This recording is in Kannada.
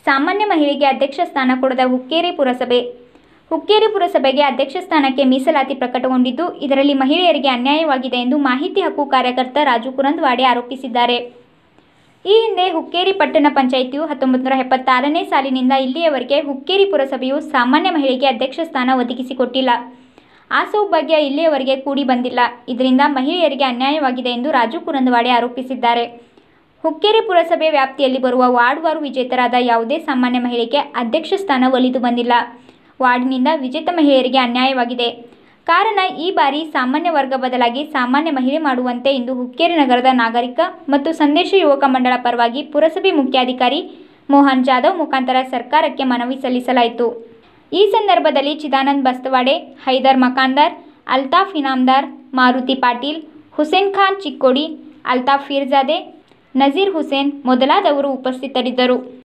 ಸಾಮಾನ್ಯ ಮಹಿಳೆಗೆ ಅಧ್ಯಕ್ಷ ಸ್ಥಾನ ಕೊಡದ ಹುಕ್ಕೇರಿ ಪುರಸಭೆ ಹುಕ್ಕೇರಿ ಪುರಸಭೆಗೆ ಅಧ್ಯಕ್ಷ ಸ್ಥಾನಕ್ಕೆ ಮೀಸಲಾತಿ ಪ್ರಕಟಗೊಂಡಿದ್ದು ಇದರಲ್ಲಿ ಮಹಿಳೆಯರಿಗೆ ಅನ್ಯಾಯವಾಗಿದೆ ಎಂದು ಮಾಹಿತಿ ಹಕ್ಕು ಕಾರ್ಯಕರ್ತ ರಾಜು ಕುರಂದ್ವಾಡೆ ಆರೋಪಿಸಿದ್ದಾರೆ ಈ ಹಿಂದೆ ಹುಕ್ಕೇರಿ ಪಟ್ಟಣ ಪಂಚಾಯಿತಿಯು ಹತ್ತೊಂಬತ್ತು ನೂರ ಎಪ್ಪತ್ತಾರನೇ ಸಾಲಿನಿಂದ ಇಲ್ಲಿಯವರೆಗೆ ಹುಕ್ಕೇರಿ ಪುರಸಭೆಯು ಸಾಮಾನ್ಯ ಮಹಿಳೆಗೆ ಅಧ್ಯಕ್ಷ ಸ್ಥಾನ ಒದಗಿಸಿಕೊಟ್ಟಿಲ್ಲ ಆ ಸೌಭಾಗ್ಯ ಇಲ್ಲಿಯವರೆಗೆ ಕೂಡಿ ಬಂದಿಲ್ಲ ಇದರಿಂದ ಮಹಿಳೆಯರಿಗೆ ಅನ್ಯಾಯವಾಗಿದೆ ಎಂದು ರಾಜು ಕುರಂದವಾಡೆ ಆರೋಪಿಸಿದ್ದಾರೆ ಹುಕ್ಕೇರಿ ಪುರಸಭೆ ವ್ಯಾಪ್ತಿಯಲ್ಲಿ ಬರುವ ವಾರ್ಡ್ವಾರು ವಿಜೇತರಾದ ಯಾವುದೇ ಸಾಮಾನ್ಯ ಮಹಿಳೆಗೆ ಅಧ್ಯಕ್ಷ ಸ್ಥಾನ ಒಲಿದು ಬಂದಿಲ್ಲ ವಾರ್ಡ್ನಿಂದ ವಿಜೇತ ಮಹಿಳೆಯರಿಗೆ ಅನ್ಯಾಯವಾಗಿದೆ ಕಾರಣ ಈ ಬಾರಿ ಸಾಮಾನ್ಯ ವರ್ಗ ಬದಲಾಗಿ ಸಾಮಾನ್ಯ ಮಹಿಳೆ ಮಾಡುವಂತೆ ಇಂದು ಹುಕ್ಕೇರಿ ನಗರದ ನಾಗರಿಕ ಮತ್ತು ಸಂದೇಶ ಯುವಕ ಮಂಡಳ ಪರವಾಗಿ ಪುರಸಭೆ ಮುಖ್ಯಾಧಿಕಾರಿ ಮೋಹನ್ ಜಾಧವ್ ಮುಖಾಂತರ ಸರ್ಕಾರಕ್ಕೆ ಮನವಿ ಸಲ್ಲಿಸಲಾಯಿತು ಈ ಸಂದರ್ಭದಲ್ಲಿ ಚಿದಾನಂದ್ ಬಸ್ತವಾಡೆ ಹೈದರ್ ಮಕಾಂದಾರ್ ಅಲ್ತಾಫ್ ಇನಾಮ್ದಾರ್ ಮಾರುತಿ ಪಾಟೀಲ್ ಹುಸೇನ್ ಖಾನ್ ಚಿಕ್ಕೋಡಿ ಅಲ್ತಾಫ್ ಫೀರ್ಜಾದೆ ನಜೀರ್ ಹುಸೇನ್ ಮೊದಲಾದವರು ಉಪಸ್ಥಿತರಿದ್ದರು